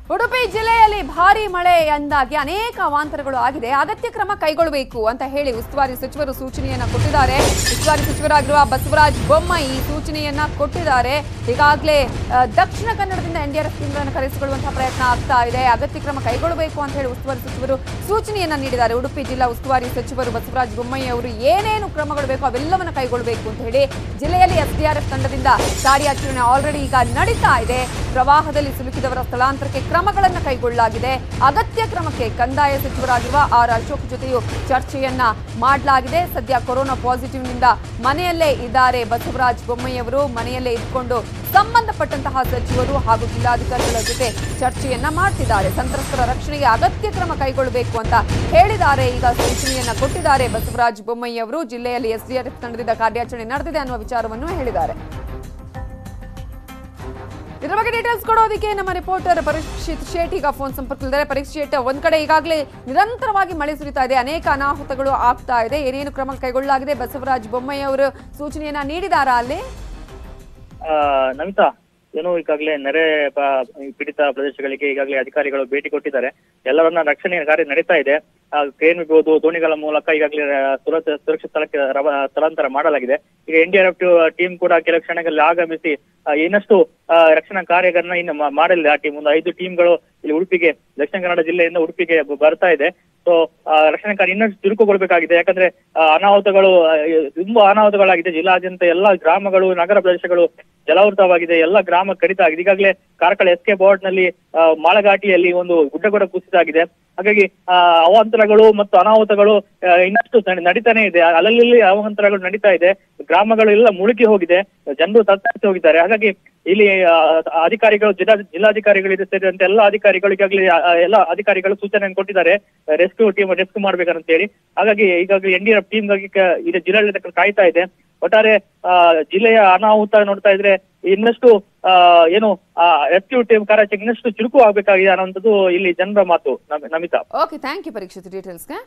ಉಡುಪಿ ಜಿಲ್ಲೆಯಲ್ಲಿ ಭಾರಿ ಮಳೆಯಿಂದಾಗಿ ಅನೇಕ ಅವಾಂತರಗಳು ಆಗಿದೆ ಅಗತ್ಯ ಕ್ರಮ ಕೈಗೊಳ್ಳಬೇಕು ಅಂತ ಹೇಳಿ ಉಸ್ತುವಾರಿ ಸಚಿವರು ಸೂಚನೆಯನ್ನ ಕೊಟ್ಟಿದ್ದಾರೆ ಉಸ್ತುವಾರಿ ಸಚಿವರಾಗಿರುವ ಬಸವರಾಜ ಬೊಮ್ಮಾಯಿ ಈ ಸೂಚನೆಯನ್ನ ಕೊಟ್ಟಿದ್ದಾರೆ ಈಗಾಗಲೇ ಆ, ದಕ್ಷಿಣ ಕನ್ನಡದಿಂದ ಎನ್ಡಿಆರ್ಎಫ್ ಟೀಮ್ಗಳನ್ನು ಕರೆಸಿಕೊಳ್ಳುವಂತಹ ಪ್ರಯತ್ನ ಆಗ್ತಾ ಇದೆ ಅಗತ್ಯ ಕ್ರಮ ಕೈಗೊಳ್ಳಬೇಕು ಅಂತ ಹೇಳಿ ಉಸ್ತುವಾರಿ ಸಚಿವರು ಸೂಚನೆಯನ್ನ ನೀಡಿದ್ದಾರೆ ಉಡುಪಿ ಜಿಲ್ಲಾ ಉಸ್ತುವಾರಿ ಸಚಿವರು ಬಸವರಾಜ ಬೊಮ್ಮಾಯಿ ಅವರು ಏನೇನು ಕ್ರಮಗಳು ಬೇಕೋ ಅವೆಲ್ಲವನ್ನು ಕೈಗೊಳ್ಳಬೇಕು ಅಂತ ಹೇಳಿ ಜಿಲ್ಲೆಯಲ್ಲಿ ಎಸ್ಡಿಆರ್ಎಫ್ ತಂಡದಿಂದ ಕಾರ್ಯಾಚರಣೆ ಆಲ್ರೆಡಿ ಈಗ ನಡೀತಾ ಇದೆ ಪ್ರವಾಹದಲ್ಲಿ ಸಿಲುಕಿದವರ ಸ್ಥಳಾಂತರಕ್ಕೆ ಕ್ರಮಗಳನ್ನು ಕೈಗೊಳ್ಳಲಾಗಿದೆ ಅಗತ್ಯ ಕ್ರಮಕ್ಕೆ ಕಂದಾಯ ಸಚಿವರಾಗಿರುವ ಆರ್ ಅಶೋಕ್ ಜೊತೆಯೂ ಚರ್ಚೆಯನ್ನ ಮಾಡಲಾಗಿದೆ ಸದ್ಯ ಕೊರೋನಾ ಪಾಸಿಟಿವ್ನಿಂದ ಮನೆಯಲ್ಲೇ ಇದ್ದಾರೆ ಬಸವರಾಜ ಬೊಮ್ಮಾಯಿ ಅವರು ಮನೆಯಲ್ಲೇ ಇದ್ಕೊಂಡು ಸಂಬಂಧಪಟ್ಟಂತಹ ಸಚಿವರು ಹಾಗೂ ಜಿಲ್ಲಾಧಿಕಾರಿಗಳ ಜೊತೆ ಚರ್ಚೆಯನ್ನ ಮಾಡ್ತಿದ್ದಾರೆ ಸಂತ್ರಸ್ತರ ರಕ್ಷಣೆಗೆ ಅಗತ್ಯ ಕ್ರಮ ಕೈಗೊಳ್ಳಬೇಕು ಅಂತ ಹೇಳಿದ್ದಾರೆ ಈಗ ಸೂಚನೆಯನ್ನ ಕೊಟ್ಟಿದ್ದಾರೆ ಬಸವರಾಜ ಬೊಮ್ಮಾಯಿ ಅವರು ಜಿಲ್ಲೆಯಲ್ಲಿ ಎಸ್ಡಿಆರ್ಎಫ್ ತಂಡದಿಂದ ಕಾರ್ಯಾಚರಣೆ ನಡೆದಿದೆ ಅನ್ನುವ ವಿಚಾರವನ್ನು ಹೇಳಿದ್ದಾರೆ ಇದರ ಬಗ್ಗೆ ಡೀಟೇಲ್ಸ್ ಕೊಡೋದಕ್ಕೆ ನಮ್ಮ ರಿಪೋರ್ಟರ್ ಪರೀಕ್ಷಿತ್ ಶೇಟ್ ಈಗ ಫೋನ್ ಸಂಪರ್ಕದಲ್ಲಿದ್ದಾರೆ ಪರೀಕ್ಷಿತ್ ಶೇಟ್ ಒಂದ್ ಕಡೆ ಈಗಾಗಲೇ ನಿರಂತರವಾಗಿ ಮಳೆ ಸುರಿತಾ ಇದೆ ಅನೇಕ ಅನಾಹುತಗಳು ಆಗ್ತಾ ಇದೆ ಏನೇನು ಕ್ರಮ ಕೈಗೊಳ್ಳಲಾಗಿದೆ ಬಸವರಾಜ ಬೊಮ್ಮಾಯಿ ಅವರು ಸೂಚನೆಯನ್ನ ನೀಡಿದಾರಾ ಅಲ್ಲಿ ಆ, ನಮಿತಾ ಏನು ಈಗಾಗಲೇ ನೆರೆ ಬ- ಪೀಡಿತ ಪ್ರದೇಶಗಳಿಗೆ ಈಗಾಗಲೇ ಅಧಿಕಾರಿಗಳು ಭೇಟಿ ಕೊಟ್ಟಿದ್ದಾರೆ ಎಲ್ಲರನ್ನ ರಕ್ಷಣೆ ಕಾರ್ಯ ನಡೀತಾ ಇದೆ ಕ್ರೇನ್ ಇರ್ಬೋದು ದೋಣಿಗಳ ಮೂಲಕ ಈಗಾಗಲೇ ಸುರಕ್ಷ ಸುರಕ್ಷಿತ ಸ್ಥಳಕ್ಕೆ ರವ- ಸ್ಥಳಾಂತರ ಮಾಡಲಾಗಿದೆ ಈಗ ಎನ್ಡಿಆರ್ಎಫ್ ಟೀಮ್ ಕೂಡ ಕೆಲವು ಕ್ಷಣಗಳಲ್ಲಿ ಆಗಮಿಸಿ ಆ, ಇನ್ನಷ್ಟು ಆ, ರಕ್ಷಣಾ ಕಾರ್ಯಗಳನ್ನ ಇನ್ನು ಮಾ- ಮಾಡಲಿದೆ ಆ ಟೀಮ್ ಒಂದು ಐದು ಟೀಮ್ಗಳು ಇಲ್ಲಿ ಉಡುಪಿಗೆ ದಕ್ಷಿಣ ಕನ್ನಡ ಜಿಲ್ಲೆಯಿಂದ ಉಡುಪಿಗೆ ಬ- ಬರ್ತಾ ಇದೆ ಸೊ ರಕ್ಷಣಾ ಕಾರ್ಯ ಇನ್ನಷ್ಟು ಚುರುಕುಗೊಳ್ಬೇಕಾಗಿದೆ ಯಾಕಂದ್ರೆ ಆ, ಅನಾಹುತಗಳು ಆ, ತುಂಬಾ ಅನಾಹುತಗಳಾಗಿದೆ ಜಿಲ್ಲಾದ್ಯಂತ ಎಲ್ಲಾ ಗ್ರಾಮಗಳು ನಗರ ಪ್ರದೇಶಗಳು ಜಲಾವೃತವಾಗಿದೆ ಎಲ್ಲ ಗ್ರಾಮ ಕಡಿತ ಆಗಿದೆ ಈಗಾಗಲೇ ಕಾರ್ಕಳ ಎಸ್ ಕೆ ಬೋರ್ಡ್ ನಲ್ಲಿ ಆ, ಮಾಳಘಾಟಿಯಲ್ಲಿ ಒಂದು ಗುಡ್ಡಗೊಡ ಕುಸಿತ ಆಗಿದೆ ಹಾಗಾಗಿ ಆ, ಅವಾಂತರಗಳು ಮತ್ತು ಅನಾಹುತಗಳು ಆ, ಇನ್ನಷ್ಟು ನಡೆ- ನಡೀತಾನೆ ಇದೆ ಅಲ್ಲಲ್ಲಿ ಅವಾಂತರಗಳು ನಡೀತಾ ಇದೆ ಗ್ರಾಮಗಳು ಎಲ್ಲ ಮುಳುಗಿ ಹೋಗಿದೆ ಜನರು ತತ್ತರಿಸಿ ಹೋಗಿದ್ದಾರೆ ಹಾಗಾಗಿ ಇಲ್ಲಿ ಆ, ಅಧಿಕಾರಿಗಳು ಜಿಲ್ಲಾ ಜಿಲ್ಲಾಧಿಕಾರಿಗಳು ಇದು ಸೇರಿದಂತೆ ಎಲ್ಲ ಅಧಿಕಾರಿಗಳು ಈಗಾಗಲೇ ಆ, ಆ, ಎಲ್ಲ ಅಧಿಕಾರಿಗಳು ಸೂಚನೆಯನ್ನು ಕೊಟ್ಟಿದ್ದಾರೆ ರೆಸ್ಕ್ಯೂ ಟೀಮ್ ರೆಸ್ಕ್ಯೂ ಮಾಡ್ಬೇಕಂತ ಹೇಳಿ ಹಾಗಾಗಿ ಈಗಾಗಲೇ ಎನ್ ಡಿ ಆರ್ ಟೀಮ್ ಗಾಗಿ ಕ- ಇದು ಜಿಲ್ಲಾಡಳಿತ ಕಾಯ್ತಾ ಇದೆ ಒಟ್ಟಾರೆ ಆ, ಜಿಲ್ಲೆಯ ಅನಾಹುತ ನೋಡ್ತಾ ಇದ್ರೆ ಇನ್ನಷ್ಟು ಆ, ಏನು ರೆಸ್ಕ್ಯೂ ಟೀಮ್ ಕಾರ್ಯಾಚರಣೆ ಇನ್ನಷ್ಟು ಚುರುಕು ಆಗ್ಬೇಕಾಗಿದೆ ಅನ್ನೋಂಥದ್ದು ಇಲ್ಲಿ ಜನರ ಮಾತು ನಮ್- Namitha okay thank you Parikshit ಡೀಟೇಲ್ಸ್ಗೆ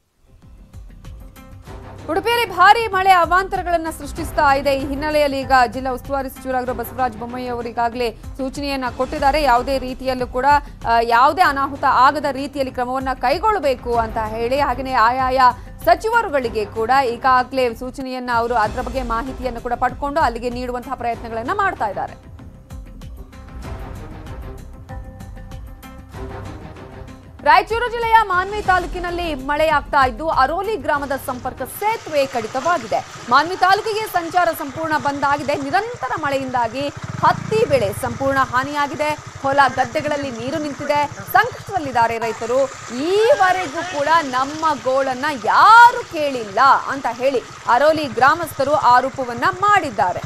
ಉಡುಪಿಯಲ್ಲಿ ಭಾರಿ ಮಳೆ ಅವಾಂತರಗಳನ್ನ ಸೃಷ್ಟಿಸ್ತಾ ಇದೆ ಈ ಹಿನ್ನೆಲೆಯಲ್ಲಿ ಈಗ ಜಿಲ್ಲಾ ಉಸ್ತುವಾರಿ ಸಚಿವರಾಗಿರೋ ಬಸವರಾಜ ಬೊಮ್ಮಾಯಿ ಅವರು ಈಗಾಗಲೇ ಸೂಚನೆಯನ್ನ ಕೊಟ್ಟಿದ್ದಾರೆ ಯಾವುದೇ ರೀತಿಯಲ್ಲೂ ಕೂಡ ಆ, ಯಾವುದೇ ಅನಾಹುತ ಆಗದ ರೀತಿಯಲ್ಲಿ ಕ್ರಮವನ್ನ ಕೈಗೊಳ್ಳಬೇಕು ಅಂತ ಹೇಳಿ ಹಾಗೆಯೇ ಆಯಾಯ ಸಚಿವರುಗಳಿಗೆ ಕೂಡ ಈಗಾಗಲೇ ಸೂಚನೆಯನ್ನ ಅವರು ಅದರ ಬಗ್ಗೆ ಮಾಹಿತಿಯನ್ನು ಕೂಡ ಪಡ್ಕೊಂಡು ಅಲ್ಲಿಗೆ ನೀಡುವಂತಹ ಪ್ರಯತ್ನಗಳನ್ನ ಮಾಡ್ತಾ ಇದ್ದಾರೆ ರಾಯಚೂರು ಜಿಲ್ಲೆಯ ಮಾನ್ವಿ ತಾಲೂಕಿನಲ್ಲಿ ಮಳೆಯಾಗ್ತಾ ಇದ್ದು ಅರೋಲಿ ಗ್ರಾಮದ ಸಂಪರ್ಕ ಸೇತುವೆ ಕಡಿತವಾಗಿದೆ ಮಾನ್ವಿ ತಾಲೂಕಿಗೆ ಸಂಚಾರ ಸಂಪೂರ್ಣ ಬಂದ್ ಆಗಿದೆ ನಿರಂತರ ಮಳೆಯಿಂದಾಗಿ ಹತ್ತಿ ಬೆಳೆ ಸಂಪೂರ್ಣ ಹಾನಿಯಾಗಿದೆ ಹೊಲ ಗದ್ದೆಗಳಲ್ಲಿ ನೀರು ನಿಂತಿದೆ ಸಂಕಷ್ಟದಲ್ಲಿದ್ದಾರೆ ರೈತರು ಈವರೆಗೂ ಕೂಡ ನಮ್ಮ ಗೋಳನ್ನ ಯಾರು ಕೇಳಿಲ್ಲ ಅಂತ ಹೇಳಿ ಅರೋಲಿ ಗ್ರಾಮಸ್ಥರು ಆರೋಪವನ್ನ ಮಾಡಿದ್ದಾರೆ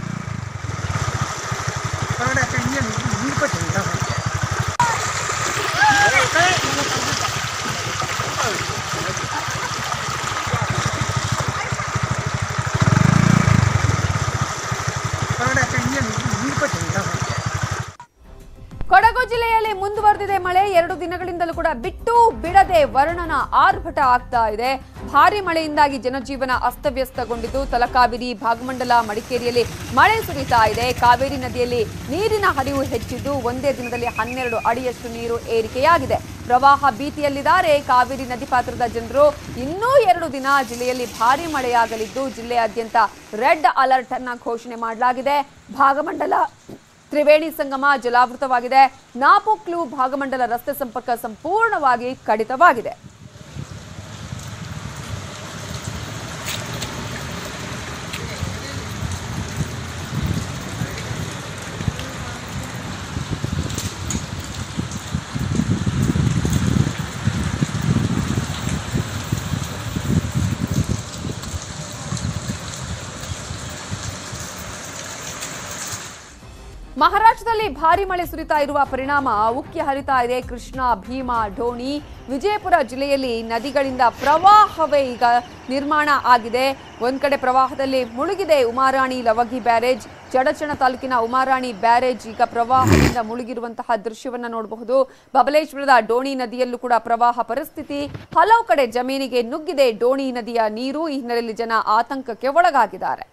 ಕೊಡಗು ಜಿಲ್ಲೆಯಲ್ಲಿ ಮುಂದುವರೆದಿದೆ ಮಳೆ ಎರಡು ದಿನಗಳಿಂದಲೂ ಕೂಡ ಬಿಟ್ಟು ಬಿಡದೆ ವರ್ಣನ ಆರ್ಭಟ ಆಗ್ತಾ ಇದೆ ಭಾರಿ ಮಳೆಯಿಂದಾಗಿ ಜನಜೀವನ ಅಸ್ತವ್ಯಸ್ತಗೊಂಡಿದ್ದು ತಲಕಾವೇರಿ ಭಾಗಮಂಡಲ ಮಡಿಕೇರಿಯಲ್ಲಿ ಮಳೆ ಸುರಿತಾ ಇದೆ ಕಾವೇರಿ ನದಿಯಲ್ಲಿ ನೀರಿನ ಹರಿವು ಹೆಚ್ಚಿದ್ದು ಒಂದೇ ದಿನದಲ್ಲಿ ಹನ್ನೆರಡು ಅಡಿಯಷ್ಟು ನೀರು ಏರಿಕೆಯಾಗಿದೆ ಪ್ರವಾಹ ಭೀತಿಯಲ್ಲಿದ್ದಾರೆ ಕಾವೇರಿ ನದಿ ಪಾತ್ರದ ಜನರು ಇನ್ನೂ ಎರಡು ದಿನ ಜಿಲ್ಲೆಯಲ್ಲಿ ಭಾರಿ ಮಳೆಯಾಗಲಿದ್ದು ಜಿಲ್ಲೆಯಾದ್ಯಂತ ರೆಡ್ ಅಲರ್ಟ್ ಅನ್ನ ಘೋಷಣೆ ಮಾಡಲಾಗಿದೆ ಭಾಗಮಂಡಲ ತ್ರಿವೇಣಿ ಸಂಗಮ ಜಲಾವೃತವಾಗಿದೆ ನಾಪೊಕ್ಲು ಭಾಗಮಂಡಲ ರಸ್ತೆ ಸಂಪರ್ಕ ಸಂಪೂರ್ಣವಾಗಿ ಕಡಿತವಾಗಿದೆ ಮಹಾರಾಷ್ಟ್ರದಲ್ಲಿ ಭಾರಿ ಮಳೆ ಸುರಿತಾ ಇರುವ ಪರಿಣಾಮ ಉಕ್ಕಿ ಹರಿತಾ ಇದೆ ಕೃಷ್ಣ ಭೀಮಾ ಡೋಣಿ ವಿಜಯಪುರ ಜಿಲ್ಲೆಯಲ್ಲಿ ನದಿಗಳಿಂದ ಪ್ರವಾಹವೇ ಈಗ ನಿರ್ಮಾಣ ಆಗಿದೆ ಒಂದ್ ಕಡೆ ಪ್ರವಾಹದಲ್ಲಿ ಮುಳುಗಿದೆ ಉಮಾರಾಣಿ ಲವಗಿ ಬ್ಯಾರೇಜ್ ಚಡಚಣ ತಾಲೂಕಿನ ಉಮಾರಾಣಿ ಬ್ಯಾರೇಜ್ ಈಗ ಪ್ರವಾಹದಿಂದ ಮುಳುಗಿರುವಂತಹ ದೃಶ್ಯವನ್ನ ನೋಡಬಹುದು ಬಬಲೇಶ್ವರದ ಡೋಣಿ ನದಿಯಲ್ಲೂ ಕೂಡ ಪ್ರವಾಹ ಪರಿಸ್ಥಿತಿ ಹಲವು ಕಡೆ ಜಮೀನಿಗೆ ನುಗ್ಗಿದೆ ಡೋಣಿ ನದಿಯ ನೀರು ಈ ಹಿನ್ನೆಲೆಯಲ್ಲಿ ಜನ ಆತಂಕಕ್ಕೆ ಒಳಗಾಗಿದ್ದಾರೆ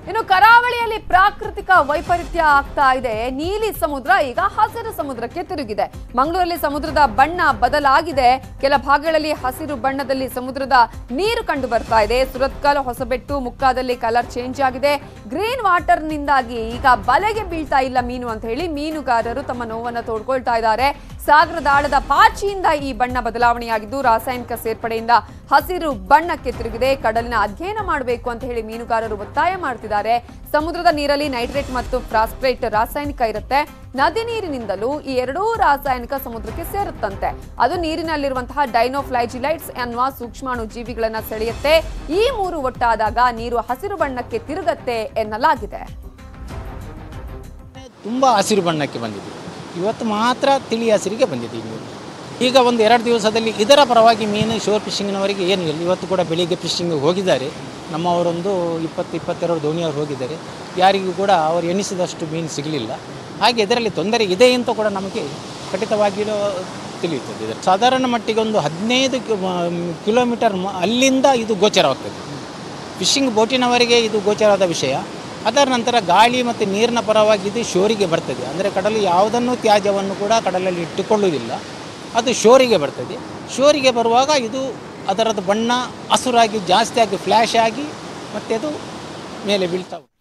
ಇನ್ನು ಕರಾವಳಿಯಲ್ಲಿ ಪ್ರಾಕೃತಿಕ ವೈಪರೀತ್ಯ ಆಗ್ತಾ ಇದೆ ನೀಲಿ ಸಮುದ್ರ ಈಗ ಹಸಿರು ಸಮುದ್ರಕ್ಕೆ ತಿರುಗಿದೆ ಮಂಗಳೂರಲ್ಲಿ ಸಮುದ್ರದ ಬಣ್ಣ ಬದಲಾಗಿದೆ ಕೆಲ ಭಾಗಗಳಲ್ಲಿ ಹಸಿರು ಬಣ್ಣದಲ್ಲಿ ಸಮುದ್ರದ ನೀರು ಕಂಡು ಬರ್ತಾ ಇದೆ ಸುರತ್ಕಲ್ ಹೊಸಬೆಟ್ಟು ಮುಕ್ಕಾದಲ್ಲಿ ಕಲರ್ ಚೇಂಜ್ ಆಗಿದೆ ಗ್ರೀನ್ ವಾಟರ್ ನಿಂದಾಗಿ ಈಗ ಬಲೆಗೆ ಬೀಳ್ತಾ ಇಲ್ಲ ಮೀನು ಅಂತ ಹೇಳಿ ಮೀನುಗಾರರು ತಮ್ಮ ನೋವನ್ನ ತೋಡ್ಕೊಳ್ತಾ ಇದ್ದಾರೆ ಸಾಗರದ ಆಳದ ಪಾಚಿಯಿಂದ ಈ ಬಣ್ಣ ಬದಲಾವಣೆಯಾಗಿದ್ದು ರಾಸಾಯನಿಕ ಸೇರ್ಪಡೆಯಿಂದ ಹಸಿರು ಬಣ್ಣಕ್ಕೆ ತಿರುಗಿದೆ ಕಡಲಿನ ಅಧ್ಯಯನ ಮಾಡಬೇಕು ಅಂತ ಹೇಳಿ ಮೀನುಗಾರರು ಒತ್ತಾಯ ಮಾಡ್ತಿದ್ದಾರೆ ಸಮುದ್ರದ ನೀರಲ್ಲಿ ನೈಟ್ರೇಟ್ ಮತ್ತು ಫಾಸ್ಫೇಟ್ ರಾಸಾಯನಿಕ ಇರುತ್ತೆ ನದಿ ನೀರಿನಿಂದಲೂ ಈ ಎರಡೂ ರಾಸಾಯನಿಕ ಸಮುದ್ರಕ್ಕೆ ಸೇರುತ್ತಂತೆ ಅದು ನೀರಿನಲ್ಲಿರುವಂತಹ ಡೈನೋಫ್ಲೈಜಿಲೈಟ್ಸ್ ಅನ್ನುವ ಸೂಕ್ಷ್ಮಾಣು ಜೀವಿಗಳನ್ನ ಸೆಳೆಯುತ್ತೆ ಈ ಮೂರು ಒಟ್ಟಾದಾಗ ನೀರು ಹಸಿರು ಬಣ್ಣಕ್ಕೆ ತಿರುಗತ್ತೆ ಎನ್ನಲಾಗಿದೆ ತುಂಬ ಹಸಿರು ಬಣ್ಣಕ್ಕೆ ಬಂದಿದೆ ಇವತ್ತು ಮಾತ್ರ ತಿಳಿ ಹಸಿರಿಗೆ ಬಂದಿದೆ ಈ ನೀರು ಈಗ ಒಂದು ಎರಡು ದಿವಸದಲ್ಲಿ ಇದರ ಪರವಾಗಿ ಮೀನು ಶೋರ್ ಫಿಶಿಂಗ್ನವರಿಗೆ ಏನು ಇಲ್ಲ ಇವತ್ತು ಕೂಡ ಬೆಳಿಗ್ಗೆ ಫಿಶಿಂಗ್ ಹೋಗಿದ್ದಾರೆ ನಮ್ಮವರೊಂದು ಇಪ್ಪತ್ತು ಇಪ್ಪತ್ತೆರಡು ದೋಣಿಯವರು ಹೋಗಿದ್ದಾರೆ ಯಾರಿಗೂ ಕೂಡ ಅವರು ಎಣಿಸಿದಷ್ಟು ಮೀನು ಸಿಗಲಿಲ್ಲ ಹಾಗೆ ಇದರಲ್ಲಿ ತೊಂದರೆ ಇದೆ ಅಂತ ಕೂಡ ನಮಗೆ ಖಚಿತವಾಗಿ ತಿಳಿಯುತ್ತದೆ ಇದು ಸಾಧಾರಣ ಮಟ್ಟಿಗೆ ಒಂದು ಹದಿನೈದು ಕಿ- ಮ- ಕಿಲೋಮೀಟರ್ ಮ- ಅಲ್ಲಿಂದ ಇದು ಗೋಚರವಾಗ್ತದೆ ಫಿಶಿಂಗ್ ಬೋಟಿನವರಿಗೆ ಇದು ಗೋಚರವಾದ ವಿಷಯ ಅದರ ನಂತರ ಗಾಳಿ ಮತ್ತು ನೀರಿನ ಪರವಾಗಿ ಇದು ಶೋರಿಗೆ ಬರ್ತದೆ ಅಂದರೆ ಕಡಲು ಯಾವುದನ್ನು ತ್ಯಾಜ್ಯವನ್ನು ಕೂಡ ಕಡಲಲ್ಲಿ ಇಟ್ಟುಕೊಳ್ಳುವುದಿಲ್ಲ ಅದು ಶೋರಿಗೆ ಬರ್ತದೆ ಶೋರಿಗೆ ಬರುವಾಗ ಇದು ಅದರದ್ದು ಬಣ್ಣ ಹಸುರಾಗಿ ಜಾಸ್ತಿ ಆಗಿ ಫ್ಲ್ಯಾಶ್ ಆಗಿ ಮತ್ತೆ ಅದು ಮೇಲೆ ಬೀಳ್ತಾ ಹೋಗ್ತದೆ.